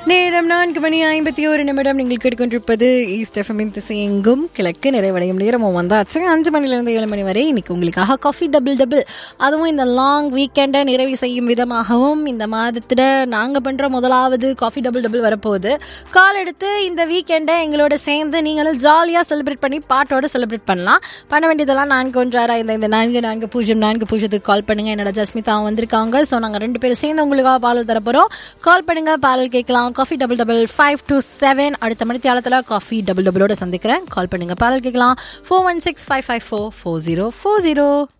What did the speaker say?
நேரம் நான்கு மணி ஐம்பத்தி ஒரு நிமிடம் நீங்கள் கேட்டுக்கொண்டிருப்பது ஈஸ்ட் எஃப்எம்மின் திசையெங்கும் கிழக்கு நிறைவடையும் நேரமும் வந்தாச்சு அஞ்சு மணிலிருந்து ஏழு மணி வரை இன்னைக்கு உங்களுக்காக காஃபி டபுள் டபுள் அதுவும் இந்த லாங் வீக்கெண்டை நிறைவு செய்யும் விதமாகவும் இந்த மாதத்தில் நாங்கள் பண்ணுற முதலாவது காஃபி டபுள் டபுள் வரப்போகுது கால் எடுத்து இந்த வீக்கெண்டை எங்களோட சேர்ந்து நீங்களும் ஜாலியாக செலிப்ரேட் பண்ணி பாட்டோட செலிப்ரேட் பண்ணலாம் பண்ண வேண்டியதெல்லாம் நான்கு ஒன்று ஆறா இந்த இந்த நான்கு நான்கு பூஜ்ஜியம் நான்கு பூஜ்ஜியத்துக்கு கால் பண்ணுங்க என்னோட ஜஸ்மிதா வந்திருக்காங்க ஸோ நாங்கள் ரெண்டு பேரும் சேர்ந்து உங்களுக்காக பாடல் தரப்போகிறோம் கால் பண்ணுங்க பாடல் கேட்கலாம் coffee double double five two seven அடுத்த மணித்தியாலத்தில் காஃபி டபுள் டபுளோட சந்திக்கிறேன் கால் பண்ணுங்க பாடல் கேட்கலாம் four one six five five four four zero four zero